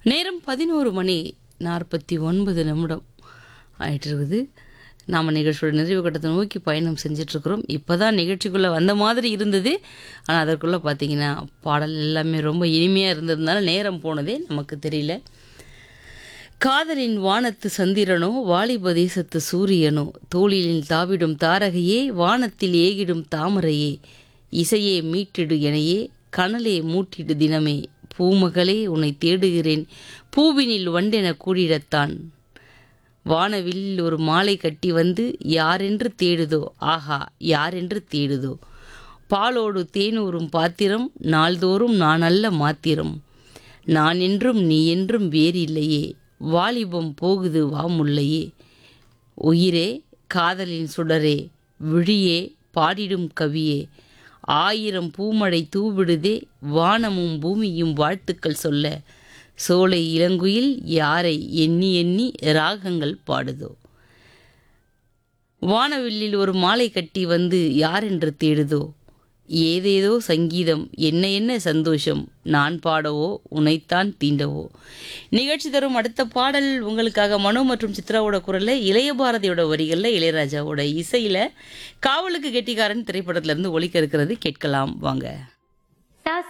நேரம் பதினோரு மணி நாற்பத்தி ஒன்பது நிமிடம் ஆயிட்டு இருக்குது நாம் நிகழ்ச்சியோட நிறைவு கட்டத்தை நோக்கி பயணம் செஞ்சிட்ருக்குறோம் இப்போ தான் நிகழ்ச்சிக்குள்ளே வந்த மாதிரி இருந்தது ஆனால் அதற்குள்ளே பார்த்தீங்கன்னா பாடல் எல்லாமே ரொம்ப இனிமையாக இருந்ததுனால நேரம் போனதே நமக்கு தெரியல காதலின் வானத்து சந்திரனோ வாலிப தேசத்து சூரியனோ தோளிலில் தாவிடும் தாரகையே வானத்தில் ஏகிடும் தாமரையே இசையே மீட்டிடு எனையே கனலே மூட்டிடு தினமே பூமகளே உன்னை தேடுகிறேன் பூவினில் வண்டென கூடிடத்தான் வானவில் ஒரு மாலை கட்டி வந்து யாரென்று தேடுதோ ஆஹா யாரென்று தேடுதோ பாலோடு தேனூரும் பாத்திரம் நாள்தோறும் நான் அல்ல மாத்திரம் நான் என்றும் நீ என்றும் வேறில்லையே வாலிபம் போகுது வா முல்லையே உயிரே காதலின் சுடரே விழியே பாடிடும் கவியே ஆயிரம் பூமழை தூவிடுதே வானமும் பூமியும் வாழ்த்துக்கள் சொல்ல சோலை இளங்குயில் யாரை எண்ணி எண்ணி ராகங்கள் பாடுதோ வானவில்லில் ஒரு மாலை கட்டி வந்து யார் என்று தேடுதோ ஏதேதோ சங்கீதம் என்ன என்ன சந்தோஷம் நான் பாடவோ உனைத்தான் தீண்டவோ நிகழ்ச்சி தரும் அடுத்த பாடல் உங்களுக்காக மனோ மற்றும் சித்ராவோட குரலில் இளைய பாரதியோட வரிகளில் இளையராஜாவோட இசையில் காவலுக்கு கெட்டிக்காரன் திரைப்படத்திலிருந்து ஒலிக்க இருக்கிறது கேட்கலாம் வாங்க